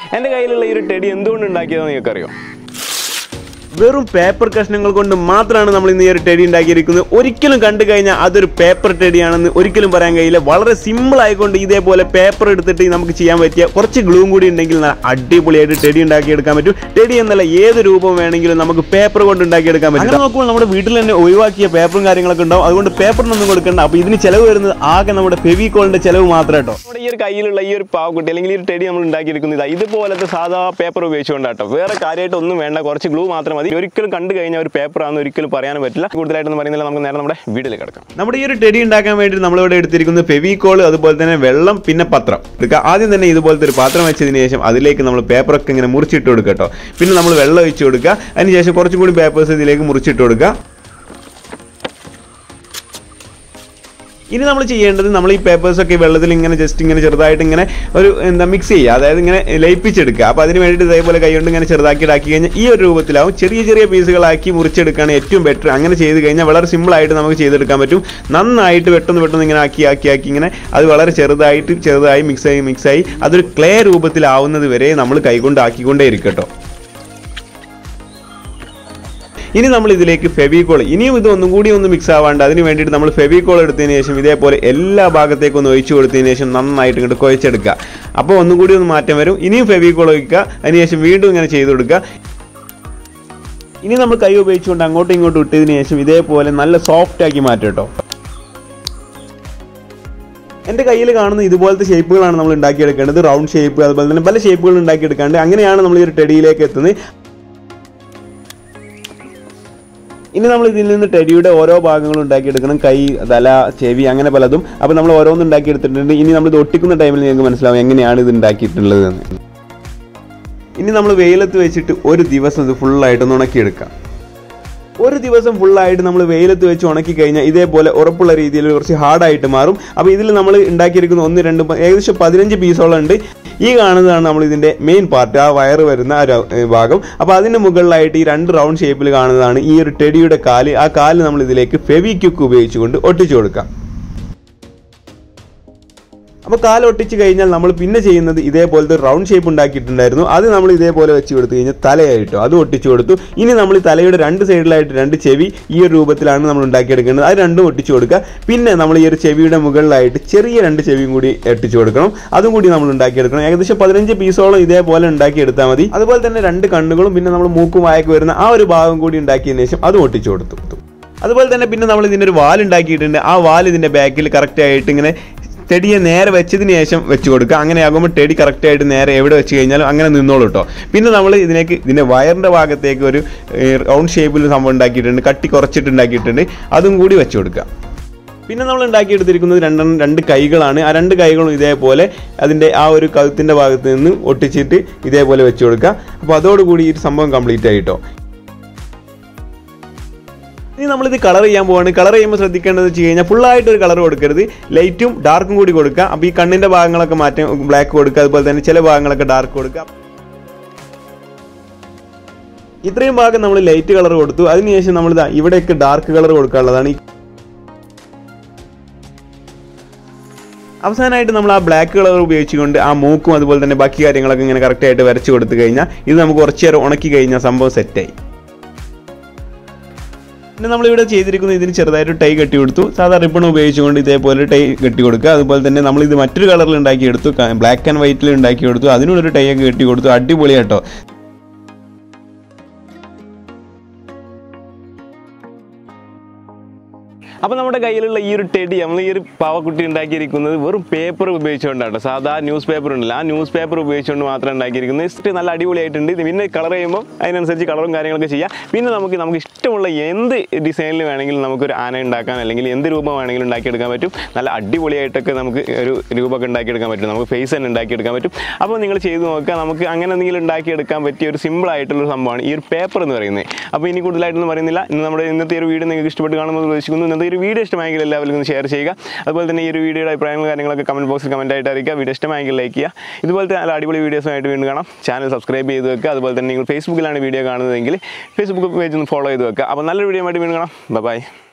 എൻ്റെ കയ്യിലുള്ള ഈ ഒരു ടെഡി എന്തുകൊണ്ട് ഉണ്ടാക്കിയതെന്ന് നിങ്ങൾക്കറിയോ വെറും പേപ്പർ കഷ്ണങ്ങൾ കൊണ്ട് മാത്രമാണ് നമ്മൾ ഇന്ന് ഈ ഒരു ടെഡി ഉണ്ടാക്കിയിരിക്കുന്നത് ഒരിക്കലും കണ്ടു കഴിഞ്ഞാൽ അതൊരു പേപ്പർ ടെഡിയാണെന്ന് ഒരിക്കലും പറയാൻ കഴിയില്ല വളരെ സിമ്പിൾ ആയിക്കൊണ്ട് ഇതേപോലെ പേപ്പർ എടുത്തിട്ട് നമുക്ക് ചെയ്യാൻ പറ്റിയ കുറച്ച് ഗ്ലൂം കൂടി ഉണ്ടെങ്കിൽ നല്ല അടിപൊളിയായിട്ട് ടെഡി ഉണ്ടാക്കിയെടുക്കാൻ പറ്റും ടെഡി എന്നല്ല ഏത് രൂപം വേണമെങ്കിലും നമുക്ക് പേപ്പർ കൊണ്ട് ഉണ്ടാക്കിയെടുക്കാൻ പറ്റും അങ്ങനെ നോക്കുമ്പോൾ നമ്മുടെ വീട്ടിൽ തന്നെ ഒഴിവാക്കിയ പേപ്പറും കാര്യങ്ങളൊക്കെ ഉണ്ടാവും അതുകൊണ്ട് പേപ്പറിനൊന്നും കൊടുക്കണ്ട അപ്പോൾ ഇതിന് ചിലവ് വരുന്നത് ആകെ നമ്മുടെ ഫെവിക്കോളിന്റെ ചിലവ് മാത്രം കേട്ടോ നമ്മുടെ ഈ ഒരു കയ്യിലുള്ള ഈ ഒരു പാവക്കുട്ടി അല്ലെങ്കിൽ ഈ ഒരു ടെടി നമ്മൾ ഉണ്ടാക്കിയിരിക്കുന്നത് ഇതാ ഇതുപോലത്തെ സാധാ പേപ്പർ ഉപയോഗിച്ചുകൊണ്ടാട്ടോ വേറെ കാര്യമായിട്ട് ഒന്നും വേണ്ട കുറച്ച് ഗ്ലൂ മാത്രം മതി ഒരിക്കലും കണ്ടു കഴിഞ്ഞാൽ ഒരു പേപ്പർ ആണെന്ന് ഒരിക്കലും പറയാനും പറ്റില്ല കൂടുതലായിട്ടൊന്നും പറയുന്നില്ല നമുക്ക് നേരെ നമ്മുടെ വീട്ടിലേക്ക് കിടക്കാം നമ്മുടെ ഈ ഒരു ടെടി ഉണ്ടാക്കാൻ വേണ്ടി നമ്മളിവിടെ എടുത്തിരിക്കുന്നത് ഫെവിക്കോൾ അതുപോലെ തന്നെ വെള്ളം പിന്നെ പത്രം എടുക്കുക ആദ്യം തന്നെ ഇതുപോലത്തെ ഒരു പാത്രം വെച്ചതിന് ശേഷം അതിലേക്ക് നമ്മൾ പേപ്പറൊക്കെ ഇങ്ങനെ മുറിച്ചിട്ട് കൊടുക്കുക കേട്ടോ പിന്നെ നമ്മൾ വെള്ളം ഒഴിച്ച് കൊടുക്കുക അതിനുശേഷം കുറച്ചും കൂടി പേപ്പേഴ്സ് ഇതിലേക്ക് മുറിച്ചിട്ട് കൊടുക്കുക ഇനി നമ്മൾ ചെയ്യേണ്ടത് നമ്മൾ ഈ പേപ്പേഴ്സ് ഒക്കെ വെള്ളത്തിൽ ഇങ്ങനെ ജസ്റ്റ് ഇങ്ങനെ ചെറുതായിട്ട് ഇങ്ങനെ ഒരു എന്താ മിക്സ് ചെയ്യുക അതായത് ഇങ്ങനെ ലയിപ്പിച്ചെടുക്കുക അപ്പോൾ അതിന് വേണ്ടിയിട്ട് ഇതേപോലെ കൈകൊണ്ട് ഇങ്ങനെ ചെറുതാക്കി ഇടാക്കി കഴിഞ്ഞാൽ ഈ ഒരു രൂപത്തിലാവും ചെറിയ ചെറിയ പീസുകളാക്കി മുറിച്ചെടുക്കുകയാണ് ഏറ്റവും ബെറ്റർ അങ്ങനെ ചെയ്ത് കഴിഞ്ഞാൽ വളരെ സിമ്പിളായിട്ട് നമുക്ക് ചെയ്തെടുക്കാൻ പറ്റും നന്നായിട്ട് പെട്ടെന്ന് പെട്ടെന്ന് ഇങ്ങനെ ആക്കി ആക്കി ആക്കി ഇങ്ങനെ അത് വളരെ ചെറുതായിട്ട് ചെറുതായി മിക്സായി മിക്സായി അതൊരു ക്ലേ രൂപത്തിലാവുന്നത് വരെ നമ്മൾ കൈകൊണ്ട് ആക്കിക്കൊണ്ടേ ഇരിക്കട്ടോ ഇനി നമ്മൾ ഇതിലേക്ക് ഫെവിക്കോൾ ഇനിയും ഇത് ഒന്നും കൂടി ഒന്ന് മിക്സ് ആവാണ്ട് അതിന് വേണ്ടിയിട്ട് നമ്മൾ ഫെവിക്കോൾ എടുത്തതിന് ശേഷം ഇതേപോലെ എല്ലാ ഭാഗത്തേക്കും ഒന്ന് ഒഴിച്ചു കൊടുത്തതിന് ശേഷം നന്നായിട്ട് ഇങ്ങോട്ട് കുഴച്ചെടുക്കുക അപ്പോൾ ഒന്നും കൂടി ഒന്ന് മാറ്റം വരും ഇനിയും ഫെവിക്കോൾ ഒഴിക്കുക അതിനുശേഷം വീണ്ടും ഇങ്ങനെ ചെയ്ത് കൊടുക്കുക ഇനി നമ്മൾ കൈ ഉപയോഗിച്ചുകൊണ്ട് അങ്ങോട്ടും ഇങ്ങോട്ടും ഇട്ടതിന് ശേഷം ഇതേപോലെ നല്ല സോഫ്റ്റ് ആക്കി മാറ്റും കേട്ടോ എൻ്റെ കയ്യിൽ കാണുന്ന ഇതുപോലത്തെ ഷേപ്പുകളാണ് നമ്മൾ ഉണ്ടാക്കിയെടുക്കേണ്ടത് റൗണ്ട് ഷേപ്പ് അതുപോലെ തന്നെ പല ഷേപ്പുകൾ ഉണ്ടാക്കിയെടുക്കാണ്ട് അങ്ങനെയാണ് നമ്മൾ ഈ ഒരു ടെടിയിലേക്ക് എത്തുന്നത് ഇനി നമ്മൾ ഇതിൽ നിന്ന് ടെടിയുടെ ഓരോ ഭാഗങ്ങളും ഉണ്ടാക്കിയെടുക്കണം കൈ തല ചെവി അങ്ങനെ പലതും അപ്പോൾ നമ്മൾ ഓരോന്നും ഉണ്ടാക്കിയെടുത്തിട്ടുണ്ട് ഇനി നമ്മൾ ഇത് ഒട്ടിക്കുന്ന ടൈമിൽ നിങ്ങൾക്ക് മനസ്സിലാവും എങ്ങനെയാണ് ഇത് ഉണ്ടാക്കിയിട്ടുള്ളത് എന്ന് ഇനി നമ്മൾ വെയിലത്ത് വെച്ചിട്ട് ഒരു ദിവസം ഇത് ഫുള്ളായിട്ടൊന്ന് ഉണക്കിയെടുക്കാം ഒരു ദിവസം ഫുള്ളായിട്ട് നമ്മൾ വെയിലത്ത് വെച്ച് ഉണക്കി കഴിഞ്ഞാൽ ഇതേപോലെ ഉറപ്പുള്ള രീതിയിൽ കുറച്ച് ഹാർഡായിട്ട് മാറും അപ്പോൾ ഇതിൽ നമ്മൾ ഉണ്ടാക്കിയിരിക്കുന്ന ഒന്ന് രണ്ട് പ- ഏകദേശം പതിനഞ്ച് പീസോളം ഉണ്ട് ഈ കാണുന്നതാണ് നമ്മൾ ഇതിൻ്റെ മെയിൻ പാർട്ട് ആ വയറ് വരുന്ന ആ ഒരു, ഏ, ഭാഗം അപ്പോൾ അതിൻ്റെ മുകളിലായിട്ട് ഈ രണ്ട് റൗണ്ട് ഷേപ്പിൽ കാണുന്നതാണ് ഈ ഒരു ടെടിയുടെ കാല് ആ കാല് നമ്മൾ ഇതിലേക്ക് ഫെവിക്യുക്ക് ഉപയോഗിച്ചുകൊണ്ട് ഒട്ടിച്ചു കൊടുക്കാം അപ്പോൾ കാല് ഒട്ടിച്ച് കഴിഞ്ഞാൽ നമ്മൾ പിന്നെ ചെയ്യുന്നത് ഇതേപോലത്തെ റൗണ്ട് ഷേപ്പ് ഉണ്ടാക്കിയിട്ടുണ്ടായിരുന്നു അത് നമ്മൾ ഇതേപോലെ വെച്ച് കൊടുത്തു കഴിഞ്ഞാൽ തലയായിട്ടോ അത് ഒട്ടിച്ചു കൊടുത്തു ഇനി നമ്മൾ ഈ തലയുടെ രണ്ട് സൈഡിലായിട്ട് രണ്ട് ചെവി ഈ ഒരു രൂപത്തിലാണ് നമ്മൾ ഉണ്ടാക്കിയെടുക്കേണ്ടത് അത് രണ്ടും ഒട്ടിച്ചു കൊടുക്കുക പിന്നെ നമ്മൾ ഈ ഒരു ചെവിയുടെ മുകളിലായിട്ട് ചെറിയ രണ്ട് ചെവിയും കൂടി ഒട്ടിച്ചു കൊടുക്കണം അതും കൂടി നമ്മൾ ഉണ്ടാക്കിയെടുക്കണം ഏകദേശം പതിനഞ്ച് പീസോളം ഇതേപോലെ ഉണ്ടാക്കിയെടുത്താൽ മതി അതുപോലെ തന്നെ രണ്ട് കണ്ണുകളും പിന്നെ നമ്മൾ മൂക്കും വായൊക്കെ വരുന്ന ആ ഒരു ഭാഗം കൂടി ഉണ്ടാക്കിയതിന് ശേഷം അതും ഒട്ടിച്ചു കൊടുത്തു അതുപോലെ തന്നെ പിന്നെ നമ്മൾ ഇതിൻ്റെ ഒരു വാൽ ഉണ്ടാക്കിയിട്ടുണ്ട് ആ വാൽ ഇതിൻ്റെ ബാക്കിൽ കറക്റ്റ് ആയിട്ട് ഇങ്ങനെ ടെടിയെ നേരെ വെച്ചതിന് ശേഷം വെച്ച് കൊടുക്കുക അങ്ങനെ ആകുമ്പോൾ ടെടി കറക്റ്റ് ആയിട്ട് നേരെ എവിടെ വെച്ച് കഴിഞ്ഞാലും അങ്ങനെ നിന്നോളൂ കേട്ടോ പിന്നെ നമ്മൾ ഇതിനേക്ക് ഇതിൻ്റെ വയറിൻ്റെ ഭാഗത്തേക്ക് ഒരു റൗണ്ട് ഷേപ്പിൽ സംഭവം ഉണ്ടാക്കിയിട്ടുണ്ട് കട്ടി കുറച്ചിട്ട് ഉണ്ടാക്കിയിട്ടുണ്ട് അതും കൂടി വെച്ച് കൊടുക്കുക പിന്നെ നമ്മൾ ഉണ്ടാക്കിയെടുത്തിരിക്കുന്നത് രണ്ടെണ്ണം രണ്ട് കൈകളാണ് ആ രണ്ട് കൈകളും ഇതേപോലെ അതിൻ്റെ ആ ഒരു കഴുത്തിൻ്റെ ഭാഗത്ത് നിന്ന് ഒട്ടിച്ചിട്ട് ഇതേപോലെ വെച്ച് കൊടുക്കുക അപ്പോൾ അതോടുകൂടി ഈ ഒരു സംഭവം കംപ്ലീറ്റ് ആയിട്ടോ ഇനി നമ്മളിത് കളർ ചെയ്യാൻ പോവാണ് കളർ ചെയ്യുമ്പോൾ ശ്രദ്ധിക്കേണ്ടത് വെച്ച് കഴിഞ്ഞാൽ ഫുള്ളായിട്ട് ഒരു കളർ കൊടുക്കരുത് ലൈറ്റും ഡാർക്കും കൂടി കൊടുക്കുക അപ്പോൾ ഈ കണ്ണിൻ്റെ ഭാഗങ്ങളൊക്കെ മാറ്റം ബ്ലാക്ക് കൊടുക്കുക അതുപോലെ തന്നെ ചില ഭാഗങ്ങളൊക്കെ ഡാർക്ക് കൊടുക്കുക ഇത്രയും ഭാഗം നമ്മൾ ലൈറ്റ് കളർ കൊടുത്തു അതിനുശേഷം നമ്മൾ ഇതാ ഇവിടെയൊക്കെ ഡാർക്ക് കളർ കൊടുക്കാനുള്ളതാണ് ഈ അവസാനമായിട്ട് നമ്മൾ ആ ബ്ലാക്ക് കളർ ഉപയോഗിച്ചുകൊണ്ട് ആ മൂക്കും അതുപോലെ തന്നെ ബാക്കി കാര്യങ്ങളൊക്കെ ഇങ്ങനെ കറക്റ്റായിട്ട് വരച്ച് കൊടുത്തു കഴിഞ്ഞാൽ ഇത് നമുക്ക് കുറച്ച് നേരം ഉണക്കി കഴിഞ്ഞാൽ സംഭവം സെറ്റായി പിന്നെ നമ്മളിവിടെ ചെയ്തിരിക്കുന്നത് ഇതിന് ചെറുതായിട്ട് ടൈ കെട്ടി കൊടുത്തു സാധാ റിബൺ ഉപയോഗിച്ചുകൊണ്ട് ഇതേപോലെ ടൈ കെട്ടി കൊടുക്കുക അതുപോലെ തന്നെ നമ്മൾ ഇത് മറ്റൊരു കളറിൽ ഉണ്ടാക്കിയെടുത്തു ബ്ലാക്ക് ആൻഡ് വൈറ്റിൽ ഉണ്ടാക്കി കൊടുത്തു അതിനൊരു ടൈ ഒക്കെ കെട്ടി കൊടുത്തു അടിപൊളിയാട്ടോ അപ്പോൾ നമ്മുടെ കയ്യിലുള്ള ഈ ഒരു ടെടി നമ്മൾ ഈ ഒരു പാവക്കുട്ടി ഉണ്ടാക്കിയിരിക്കുന്നത് വെറും പേപ്പർ ഉപയോഗിച്ചുകൊണ്ടാണ് സാധാ ന്യൂസ് പേപ്പർ ഉണ്ടല്ലോ ആ ന്യൂസ് പേപ്പർ ഉപയോഗിച്ചുകൊണ്ട് മാത്രം ഉണ്ടാക്കിയിരിക്കുന്നത് ഇഷ്ടം നല്ല അടിപൊളിയായിട്ടുണ്ട് ഇത് പിന്നെ കളർ ചെയ്യുമ്പോൾ അതിനനുസരിച്ച് കളറും കാര്യങ്ങളൊക്കെ ചെയ്യാം പിന്നെ നമുക്ക് നമുക്ക് ഇഷ്ടമുള്ള എന്ത് ഡിസൈനിൽ വേണമെങ്കിലും നമുക്കൊരു ആന ഉണ്ടാക്കാൻ അല്ലെങ്കിൽ എന്ത് രൂപം വേണമെങ്കിലും ഉണ്ടാക്കിയെടുക്കാൻ പറ്റും നല്ല അടിപൊളിയായിട്ടൊക്കെ നമുക്ക് ഒരു രൂപമൊക്കെ ഉണ്ടാക്കിയെടുക്കാൻ പറ്റും നമുക്ക് ഫേസ് തന്നെ ഉണ്ടാക്കിയെടുക്കാൻ പറ്റും അപ്പോൾ നിങ്ങൾ ചെയ്ത് നോക്കുക നമുക്ക് അങ്ങനെ എന്തെങ്കിലും ഉണ്ടാക്കിയെടുക്കാൻ പറ്റിയ ഒരു സിമ്പിൾ ആയിട്ടുള്ള ഒരു സംഭവമാണ് ഈ ഒരു പേപ്പർ എന്ന് പറയുന്നത് അപ്പോൾ ഇനി കൂടുതലായിട്ടൊന്നും പറയുന്നില്ല ഇന്ന് നമ്മുടെ ഇന്നത്തെ ഒരു വീഡിയോ നിങ്ങൾക്ക് ഇഷ്ടപ്പെട്ട് കാണുമെന്ന് പ്രതീക്ഷിക്കുന്നു ഇന്നത്തെ ഒരു വീഡിയോ ഇഷ്ടമായെങ്കിൽ എല്ലാവരും ഒന്ന് ഷെയർ ചെയ്യുക അതുപോലെ തന്നെ ഈ ഒരു വീഡിയോയുടെ അഭിപ്രായങ്ങളും കാര്യങ്ങളൊക്കെ കമൻറ്റ് ബോക്സിൽ കമൻറ്റ് ആയിട്ട് അറിയിക്കുക വീഡിയോ ഇഷ്ടമായെങ്കിൽ ലൈക്ക് ചെയ്യുക ഇതുപോലത്തെ നല്ല അടിപൊളി വീഡിയോസുമായിട്ട് വീണ്ടും കാണാം ചാനൽ സബ്സ്ക്രൈബ് ചെയ്ത് വെക്കുക അതുപോലെ തന്നെ നിങ്ങൾ ഫേസ്ബുക്കിലാണ് വീഡിയോ കാണുന്നതെങ്കിൽ ഫേസ്ബുക്ക് പേജ് ഒന്ന് ഫോളോ ചെയ്ത് വെക്കുക അപ്പോൾ നല്ലൊരു വീഡിയോ ആയിട്ട് വീണ്ടും കാണാം ബൈ